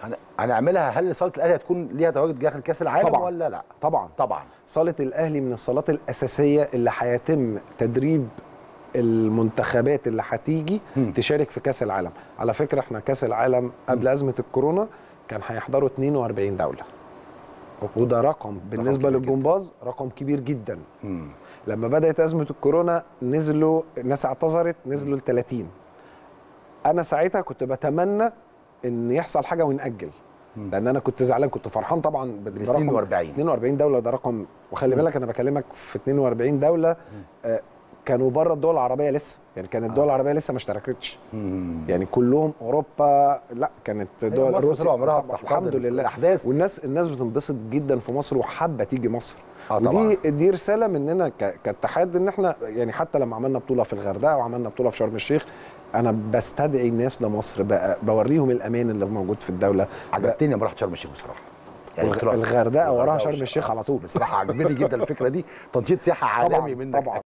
هن- هنعملها هل صاله الاهلي هتكون ليها تواجد داخل كاس العالم طبعاً. ولا لا طبعا طبعا صاله الاهلي من الصالات الاساسيه اللي هيتم تدريب المنتخبات اللي هتيجي مم. تشارك في كاس العالم على فكره احنا كاس العالم قبل ازمه الكورونا كان هيحضروا 42 دوله وده رقم بالنسبه كبير جداً. للجمباز رقم كبير جدا مم. لما بدات ازمه الكورونا نزلوا الناس اعتذرت نزلوا ل 30 انا ساعتها كنت بتمنى ان يحصل حاجه ونأجل مم. لان انا كنت زعلان كنت فرحان طبعا بال بالرقم 42 42 دوله ده رقم وخلي بالك انا بكلمك في 42 دوله آه كانوا بره الدول العربيه لسه يعني كانت الدول العربيه لسه ما اشتركتش مم. يعني كلهم اوروبا لا كانت دول مصر طول عمرها طبعاً، بتحتضن الحمد لله الأحداث. والناس الناس بتنبسط جدا في مصر وحابه تيجي مصر آه ودي طبعاً. دي رساله مننا ك- كاتحاد ان احنا يعني حتى لما عملنا بطوله في الغردقه وعملنا بطوله في شرم الشيخ انا بستدعي الناس لمصر بقى بوريهم الامان اللي موجود في الدوله عجبتني لما رحت شرم الشيخ بصراحه والغ- قلت له- الغردقة وراها الغردقة شرم والش- الشيخ آه، على طول. بصراحه عجبني جدا الفكره دي تنشيط سياحه طبعاً، عالمي منك طبعاً.